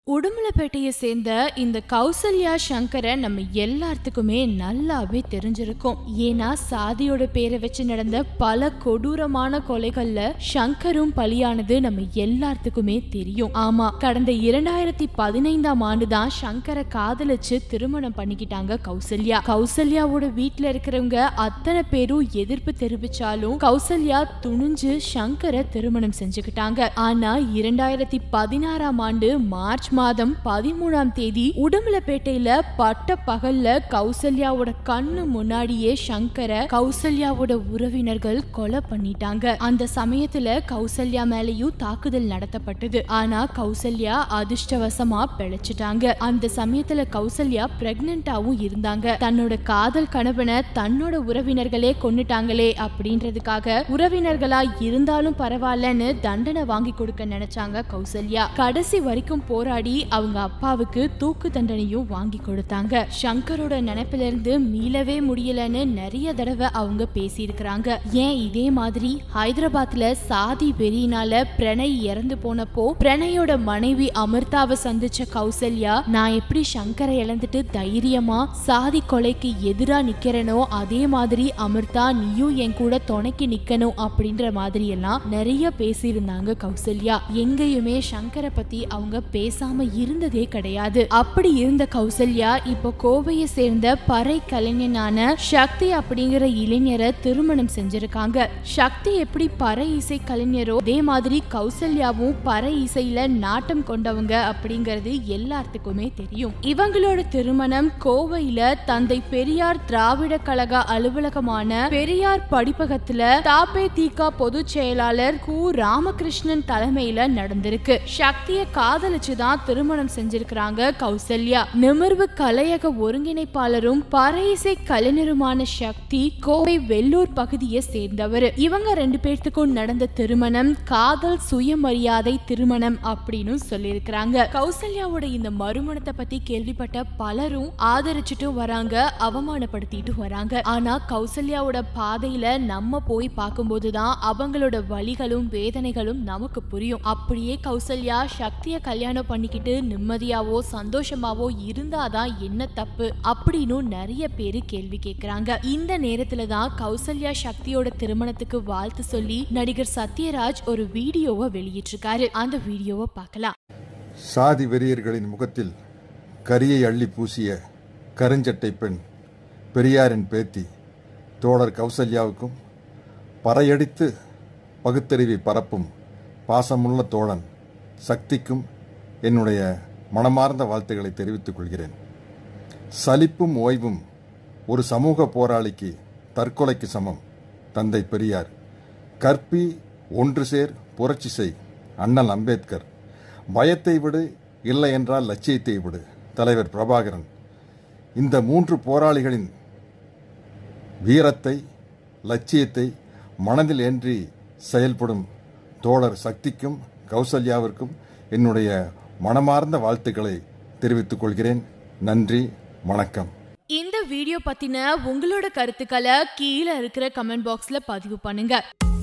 உடுமலைப்பேட்டையை சேர்ந்த இந்த கௌசல்யா சங்கரை நம்ம எல்லாத்துக்குமே நல்லாவே தெரிஞ்சிருக்கும் ஏன்னா சாதியோட பேரை வச்சு நடந்த பல கொடூரமான கொலைகள்ல சங்கரும் பலியானது நம்ம எல்லாத்துக்குமே தெரியும் ஆமா கடந்த இரண்டாயிரத்தி பதினைந்தாம் ஆண்டு தான் சங்கரை காதலிச்சு திருமணம் பண்ணிக்கிட்டாங்க கௌசல்யா கௌசல்யாவோட வீட்ல இருக்கிறவங்க அத்தனை பேரும் எதிர்ப்பு தெரிவிச்சாலும் கௌசல்யா துணிஞ்சு சங்கரை திருமணம் செஞ்சுக்கிட்டாங்க ஆனா இரண்டாயிரத்தி பதினாறாம் ஆண்டு மார்ச் மாதம் பதிமூணாம் தேதி உடுமலைப்பேட்டையில பட்ட பகல்ல கௌசல்யாவோட கண்ணு முன்னாடியே சங்கரை கௌசல்யாவோட உறவினர்கள் கொலை பண்ணிட்டாங்க அந்த சமயத்துல கௌசல்யா மேலயும் தாக்குதல் நடத்தப்பட்டது ஆனா கௌசல்யா அதிர்ஷ்டவசமா பிழைச்சிட்டாங்க அந்த சமயத்துல கௌசல்யா பிரெக்னென்டாவும் இருந்தாங்க தன்னோட காதல் கணவனை தன்னோட உறவினர்களே கொன்னுட்டாங்களே அப்படின்றதுக்காக உறவினர்களா இருந்தாலும் பரவாயில்லன்னு தண்டனை வாங்கி கொடுக்க நினைச்சாங்க கௌசல்யா கடைசி வரைக்கும் போராடி அவங்க அப்பாவுக்கு தூக்கு தண்டனையும் வாங்கி கொடுத்தாங்க சங்கரோட நினைப்பில இருந்து மீளவே முடியலன்னு நிறைய தடவை அவங்க பேசியிருக்கிறாங்க ஏன் இதே மாதிரி ஹைதராபாத்ல சாதி வெறியினால பிரணய் இறந்து போனப்போ பிரணயோட மனைவி அமிர்தாவை சந்திச்ச கௌசல்யா நான் எப்படி சங்கரை இழந்துட்டு தைரியமா சாதி கொலைக்கு எதிரா நிக்கிறேனோ அதே மாதிரி அமிர்தா நீயும் என் கூட துணைக்கு நிக்கணும் அப்படின்ற மாதிரி எல்லாம் நிறைய பேசியிருந்தாங்க கௌசல்யா எங்கேயுமே சங்கரை பத்தி அவங்க பேசாம இருந்ததே கிடையாது அப்படி இருந்த கௌசல்யா இப்போ கோவையை சேர்ந்த பறை கலைஞனான சக்தி அப்படிங்கிற இளைஞரை திருமணம் செஞ்சிருக்காங்க சக்தி எப்படி பறை இசை கலைஞரோ அதே மாதிரி கௌசல்யாவும் பறை இசையில நாட்டம் கொண்டவங்க அப்படிங்கிறது எல்லாத்துக்குமே தெரியும் இவங்களோட திருமணம் கோவையில தந்தை பெரியார் திராவிட கழக அலுவலகமான பெரியார் படிப்பகத்துல தாபே தீகா பொதுச் செயலாளர் கு ராமகிருஷ்ணன் தலைமையில நடந்திருக்கு சக்திய காதலிச்சுதான் திருமணம் செஞ்சிருக்கிறாங்க கௌசல்யா நிமிர்வு கலையக ஒருங்கிணைப்பாளரும் பறையிசை கலைஞருமான சக்தி கோவை வெள்ளூர் பகுதியை சேர்ந்தவர் இவங்க ரெண்டு பேர்த்துக்கும் நடந்த திருமணம் காதல் சுயமரியாதை திருமணம் அப்படின்னு சொல்லியிருக்கிறாங்க கௌசல்யாவோட இந்த மறுமணத்தை பத்தி கேள்விப்பட்ட பலரும் ஆதரிச்சுட்டும் வராங்க அவமானப்படுத்திட்டும் வராங்க ஆனா கௌசல்யாவோட பாதையில நம்ம போய் பார்க்கும்போதுதான் அவங்களோட வலிகளும் வேதனைகளும் நமக்கு புரியும் அப்படியே கௌசல்யா சக்திய கல்யாணம் பண்ணிக்கிட்டு நிம்மதியாவோ சந்தோஷமாவோ இருந்தாதான் என்ன தப்பு அப்படின்னு நிறைய பேரு கேள்வி கேக்குறாங்க இந்த நேரத்துல தான் கௌசல்யா சக்தியோட திருமணத்துக்கு வாழ்த்து சொல்லி நடிகர் சத்யராஜ் ஒரு வீடியோவை வெளியிட்டிருக்காரு அந்த வீடியோவை பார்க்கலாம் சாதி வெறியர்களின் முகத்தில் கரியை அள்ளி பூசிய கருஞ்சட்டை பெண் பெரியாரின் பேத்தி தோழர் கௌசல்யாவுக்கும் பறையடித்து பகுத்தறிவை பரப்பும் பாசமுள்ள தோழன் சக்திக்கும் என்னுடைய மனமார்ந்த வாழ்த்துக்களை தெரிவித்துக் கொள்கிறேன் சலிப்பும் ஓய்வும் ஒரு சமூக போராளிக்கு தற்கொலைக்கு சமம் தந்தை பெரியார் கற்பி ஒன்று சேர் புரட்சி செய் அண்ணல் அம்பேத்கர் பயத்தை விடு இல்லை என்றால் லட்சியத்தை விடு தலைவர் பிரபாகரன் இந்த மூன்று போராளிகளின் வீரத்தை லட்சியத்தை மனதில் ஏற்றி செயல்படும் தோழர் சக்திக்கும் கௌசல்யாவிற்கும் என்னுடைய மனமார்ந்த வாழ்த்துக்களை தெரிவித்துக் கொள்கிறேன் நன்றி வணக்கம் இந்த வீடியோ பத்தின உங்களோட கருத்துக்களை கீழே இருக்கிற கமெண்ட் பாக்ஸ்ல பதிவு பண்ணுங்க